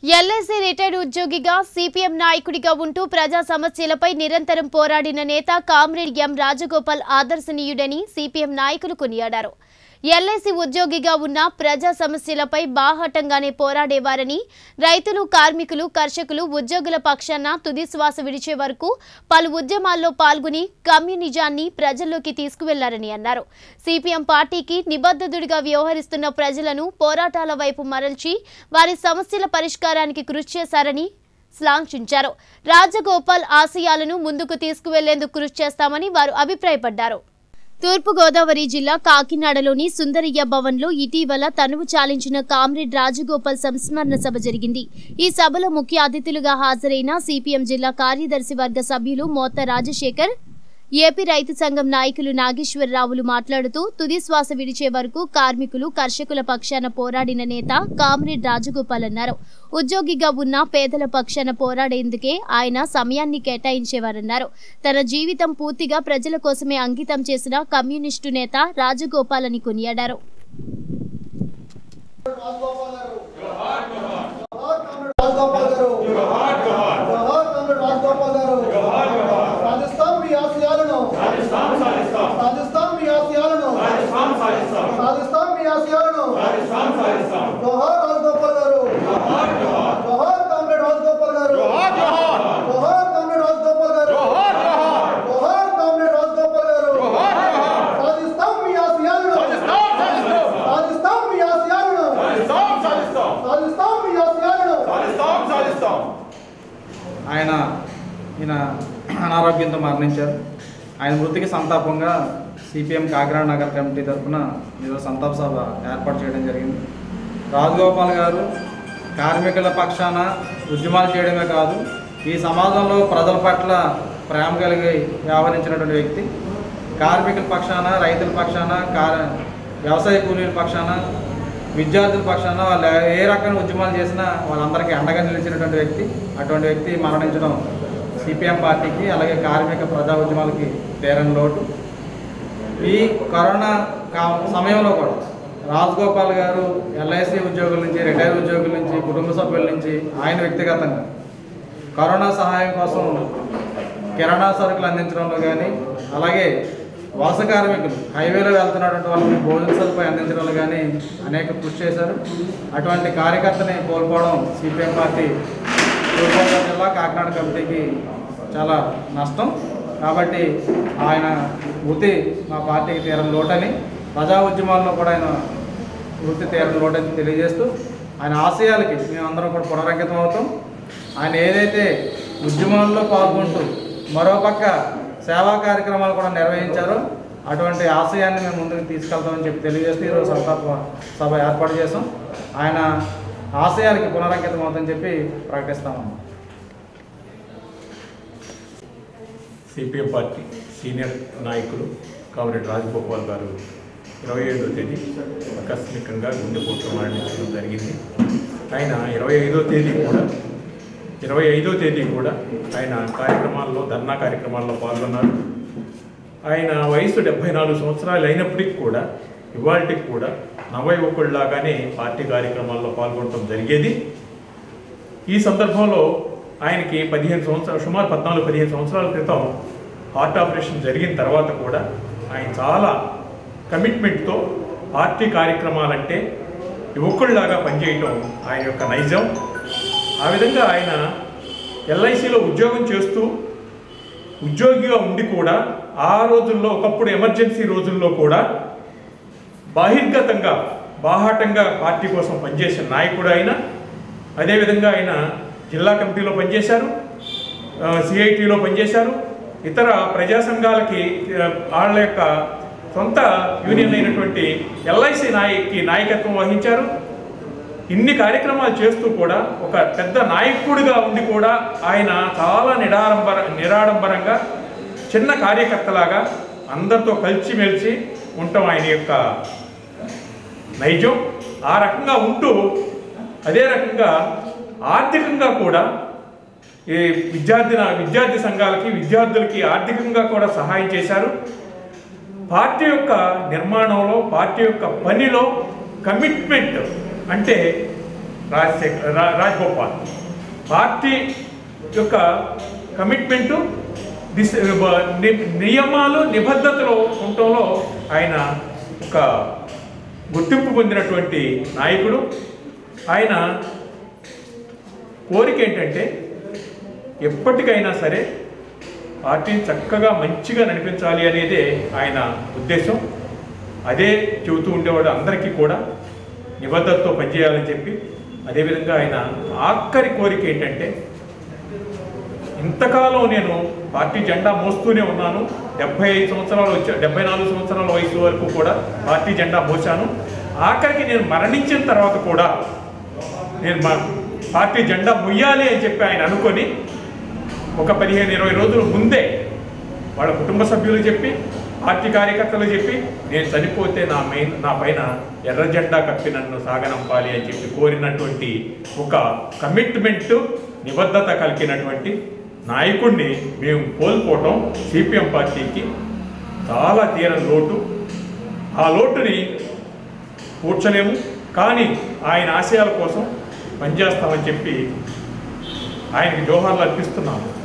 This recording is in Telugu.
ఎల్ఐసి రిటైర్డ్ ఉద్యోగిగా సిపిఎం నాయకుడిగా ఉంటూ ప్రజా సమస్యలపై నిరంతరం పోరాడిన నేత కామ్రేడ్ ఎం రాజగోపాల్ ఆదర్శనీయుడని సిపిఎం నాయకులు కొనియాడారు ఎల్ఐసి ఉద్యోగిగా ఉన్న ప్రజా సమస్యలపై బాహాటంగానే పోరాడేవారని రైతులు కార్మికులు కర్షకులు ఉద్యోగుల పక్షాన తుది శ్వాస విడిచే వరకు పలు ఉద్యమాల్లో పాల్గొని కమ్యూనిజాన్ని ప్రజల్లోకి తీసుకువెళ్లారని అన్నారు సిపిఎం పార్టీకి నిబద్ధతుడిగా వ్యవహరిస్తున్న ప్రజలను పోరాటాల వైపు మరల్చి వారి సమస్యల పరిష్కారానికి కృషి చేశారని శ్లాఘించారు రాజగోపాల్ ఆశయాలను ముందుకు తీసుకువెళ్లేందుకు కృషి చేస్తామని వారు అభిప్రాయపడ్డారు తూర్పుగోదావరి జిల్లా కాకినాడలోని సుందరయ్య భవన్లో ఇటీవల తనువు చాలించిన కామ్రేడ్ రాజగోపాల్ సంస్మరణ సభ జరిగింది ఈ సభలో ముఖ్య అతిథులుగా హాజరైన సిపిఎం జిల్లా కార్యదర్శి వర్గ సభ్యులు మోత్త రాజశేఖర్ ఏపీ రైతు సంఘం నాయకులు నాగేశ్వరరావులు మాట్లాడుతూ తుది శ్వాస విడిచే వరకు కార్మికులు కర్షకుల పక్షాన పోరాడిన నేత కామ్రేడ్ రాజగోపాల్ అన్నారు ఉద్యోగిగా ఉన్న పేదల పక్షాన పోరాడేందుకే ఆయన సమయాన్ని కేటాయించేవారన్నారు తన జీవితం పూర్తిగా ప్రజల కోసమే అంకితం చేసిన కమ్యూనిస్టు నేత రాజగోపాల్ అని కొనియాడారు రాజగోపాల్ గారు జోహార్ కామ్రేడ్ రాజగోపాల్ గారు సాధిస్తాం మీ ఆశయాలను సాధిస్తాం మీ ఆశయాలను సాధిస్తాం మీ ఆశయాలను జోహార్ రాజగోపాల్ గారు జోహార్ కామ్రేడ్ రాజగోపాల్ గారు జోహార్ కామ్రేడ్ రాజగోపాల్ గారు జోహార్ కామ్రేడ్ రాజగోపాల్ గారు సాధిస్తాం మీ ఆశయాలను సాధిస్తాం మీ ఆశయాలను సాధిస్తాం మీ ఆశయాలను ఆయన ఈయన అనారోగ్యంతో మరణించారు ఆయన మృతికి సంతాపంగా సిపిఎం కాకినాడ నగర కమిటీ తరఫున ఈరోజు సంతాప సభ ఏర్పాటు చేయడం జరిగింది రాజగోపాల్ గారు కార్మికుల పక్షాన ఉద్యమాలు చేయడమే కాదు ఈ సమాజంలో ప్రజల పట్ల ప్రేమ కలిగి వ్యవహరించినటువంటి వ్యక్తి కార్మికుల పక్షాన రైతుల పక్షాన కార వ్యవసాయ కూలీల పక్షాన విద్యార్థుల పక్షాన వాళ్ళు ఏ రకమైన ఉద్యమాలు చేసినా వాళ్ళందరికీ అండగా నిలిచినటువంటి వ్యక్తి అటువంటి వ్యక్తి మరణించడం సిపిఎం పార్టీకి అలాగే కార్మిక ప్రజా ఉద్యమాలకి తీరని లోటు ఈ కరోనా కా సమయంలో కూడా రాజగోపాల్ గారు ఎల్ఐసి ఉద్యోగుల నుంచి రిటైర్ ఉద్యోగుల నుంచి కుటుంబ సభ్యుల నుంచి ఆయన వ్యక్తిగతంగా కరోనా సహాయం కోసం కిరాణా సరుకులు అందించడంలో కానీ అలాగే వలస కార్మికులు హైవేలో వెళ్తున్నటువంటి వాళ్ళకి భోజన సదుపాయం అందించడంలో కానీ అనేక కృషి చేశారు అటువంటి కార్యకర్తని కోల్పోవడం సిపిఎం పార్టీ తూర్పుగోదావరి జిల్లా కాకినాడ కమిటీకి చాలా నష్టం కాబట్టి ఆయన వృత్తి మా పార్టీకి తీరని లోటని ప్రజా ఉద్యమాల్లో కూడా ఆయన వృత్తి తీరని లోటని తెలియజేస్తూ ఆయన ఆశయాలకి మేమందరం కూడా పునరంకితం అవుతాం ఆయన ఏదైతే ఉద్యమాల్లో పాల్గొంటూ మరోపక్క సేవా కార్యక్రమాలు కూడా నిర్వహించారో అటువంటి ఆశయాన్ని మేము ముందుకు తీసుకెళ్తామని చెప్పి తెలియజేస్తూ ఈరోజు సంతాప సభ ఏర్పాటు చేసాం ఆయన ఆశయాలకి పునరంకితం అవుతుందని చెప్పి ప్రకటిస్తాము సిపిఎం పార్టీ సీనియర్ నాయకులు కామ్రేడ్ రాజగోపాల్ గారు ఇరవై ఏడవ తేదీ ఆకస్మికంగా గుండెపోటుతో మరణించడం జరిగింది ఆయన ఇరవై ఐదో తేదీ కూడా ఇరవై ఐదో తేదీ కూడా ఆయన కార్యక్రమాల్లో ధర్నా కార్యక్రమాల్లో పాల్గొన్నారు ఆయన వయసు డెబ్బై నాలుగు సంవత్సరాలు అయినప్పటికీ కూడా ఇవాళకి కూడా నవ యువకుడిలాగానే పార్టీ కార్యక్రమాల్లో పాల్గొనడం జరిగేది ఈ సందర్భంలో ఆయనకి పదిహేను సంవత్సరాలు సుమారు పద్నాలుగు పదిహేను సంవత్సరాల క్రితం హార్ట్ ఆపరేషన్ జరిగిన తర్వాత కూడా ఆయన చాలా కమిట్మెంట్తో పార్టీ కార్యక్రమాలంటే యువకుల్లాగా పనిచేయటం ఆయన యొక్క నైజం ఆ విధంగా ఆయన ఎల్ఐసిలో ఉద్యోగం చేస్తూ ఉద్యోగిగా ఉండి కూడా ఆ రోజుల్లో ఒకప్పుడు ఎమర్జెన్సీ రోజుల్లో కూడా బాహిర్గతంగా బాహాటంగా పార్టీ కోసం పనిచేసిన నాయకుడు ఆయన అదేవిధంగా ఆయన జిల్లా కమిటీలో పనిచేశారు సిఐటిలో పనిచేశారు ఇతర ప్రజా సంఘాలకి ఆ, వాళ్ళ యొక్క సొంత యూనియన్ అయినటువంటి ఎల్ఐసి నాయకి నాయకత్వం వహించారు ఇన్ని కార్యక్రమాలు చేస్తూ కూడా ఒక పెద్ద నాయకుడిగా ఉండి కూడా ఆయన చాలా నిడారంబర నిరాడంబరంగా చిన్న కార్యకర్తలాగా అందరితో కలిసిమెలిసి ఉండటం ఆయన యొక్క నైజం ఆ రకంగా ఉంటూ అదే రకంగా ఆర్థికంగా కూడా ఈ విద్యార్థి విద్యార్థి సంఘాలకి విద్యార్థులకి ఆర్థికంగా కూడా సహాయం చేశారు పార్టీ యొక్క నిర్మాణంలో పార్టీ యొక్క పనిలో కమిట్మెంట్ అంటే రాజశేఖర్ రా- రాజగోపాల్ పార్టీ యొక్క కమిట్మెంటు దిశ ని- నియమాలు నిబద్ధతలు ఉండటంలో ఆయన ఒక గుర్తింపు పొందినటువంటి నాయకుడు ఆయన కోరిక ఏంటంటే ఎప్పటికైనా సరే పార్టీని చక్కగా మంచిగా నడిపించాలి అనేదే ఆయన ఉద్దేశం అదే చెబుతూ ఉండేవాడు అందరికీ కూడా నిబద్ధతతో పనిచేయాలని చెప్పి అదేవిధంగా ఆయన ఆఖరి కోరిక ఏంటంటే ఇంతకాలం నేను పార్టీ జెండా మోస్తూనే ఉన్నాను డెబ్బై ఐదు సంవత్సరాలు వచ్చా డెబ్బై నాలుగు సంవత్సరాల వయసు వరకు కూడా పార్టీ జెండా మోసాను ఆఖరికి నేను మరణించిన తర్వాత కూడా నేను మా పార్టీ జెండా ముయ్యాలి అని చెప్పి ఆయన అనుకొని ఒక పదిహేను ఇరవై రోజుల ముందే వాళ్ళ కుటుంబ సభ్యులు చెప్పి పార్టీ కార్యకర్తలు చెప్పి నేను చనిపోతే నా మెయిన్ నా పైన ఎర్ర జెండా కప్పి నన్ను సాగనంపాలి అని చెప్పి కోరినటువంటి ఒక కమిట్మెంట్ నిబద్ధత కలిగినటువంటి నాయకుడిని మేము కోల్పోవటం సిపిఎం పార్టీకి చాలా తీరని లోటు ఆ లోటుని కూర్చలేము కానీ ఆయన ఆశయాల కోసం పనిచేస్తామని చెప్పి ఆయనకి జోహార్లు అర్పిస్తున్నాము